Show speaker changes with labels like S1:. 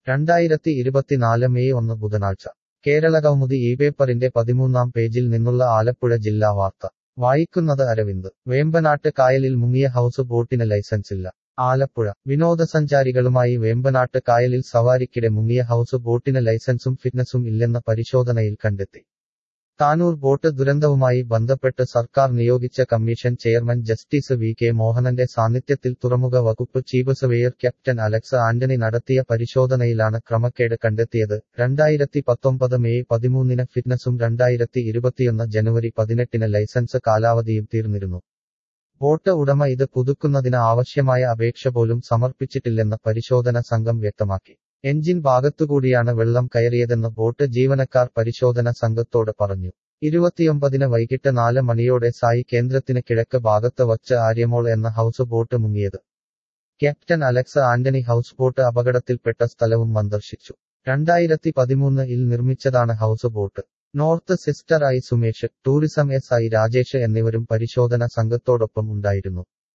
S1: രണ്ടായിരത്തി ഇരുപത്തിനാല് മെയ് ഒന്ന് ബുധനാഴ്ച കേരളകൗമുദി ഈ പേപ്പറിന്റെ പതിമൂന്നാം പേജിൽ നിന്നുള്ള ആലപ്പുഴ ജില്ലാ വാർത്ത വായിക്കുന്നത് അരവിന്ദ് വേമ്പനാട്ട് കായലിൽ മുങ്ങിയ ഹൗസ് ബോട്ടിന് ലൈസൻസില്ല ആലപ്പുഴ വിനോദസഞ്ചാരികളുമായി വേമ്പനാട്ട് കായലിൽ സവാരിക്കിടെ മുങ്ങിയ ഹൗസ് ബോട്ടിന് ലൈസൻസും ഫിറ്റ്നസും ഇല്ലെന്ന പരിശോധനയിൽ കണ്ടെത്തി താനൂർ ബോട്ട് ദുരന്തവുമായി ബന്ധപ്പെട്ട് സർക്കാർ നിയോഗിച്ച commission chairman justice V K മോഹനന്റെ സാന്നിധ്യത്തിൽ തുറമുഖ വകുപ്പ് chief surveyor captain Alex Antony നടത്തിയ പരിശോധനയിലാണ് ക്രമക്കേട് കണ്ടെത്തിയത് രണ്ടായിരത്തി പത്തൊമ്പത് മെയ് പതിമൂന്നിന് ഫിറ്റ്നസും രണ്ടായിരത്തി ഇരുപത്തിയൊന്ന് ജനുവരി പതിനെട്ടിന് ലൈസൻസ് കാലാവധിയും തീർന്നിരുന്നു ബോട്ട് ഉടമ ഇത് പുതുക്കുന്നതിന് ആവശ്യമായ അപേക്ഷ പോലും സമർപ്പിച്ചിട്ടില്ലെന്ന് പരിശോധന സംഘം വ്യക്തമാക്കി എഞ്ചിൻ ഭാഗത്തുകൂടിയാണ് വെള്ളം കയറിയതെന്ന് ബോട്ട് ജീവനക്കാർ പരിശോധന സംഘത്തോട് പറഞ്ഞു ഇരുപത്തിയൊമ്പതിന് വൈകിട്ട് നാല് മണിയോടെ സായി കേന്ദ്രത്തിന് കിഴക്ക് ഭാഗത്ത് വച്ച് ആര്യമോൾ എന്ന ഹൗസ് ബോട്ട് മുങ്ങിയത് captain Alex Antony house boat അപകടത്തിൽപ്പെട്ട സ്ഥലവും സന്ദർശിച്ചു രണ്ടായിരത്തി പതിമൂന്ന് ഇൽ നിർമ്മിച്ചതാണ് house boat north sister I Sumesh tourism S I Rajesh എന്നിവരും പരിശോധന സംഘത്തോടൊപ്പം ഉണ്ടായിരുന്നു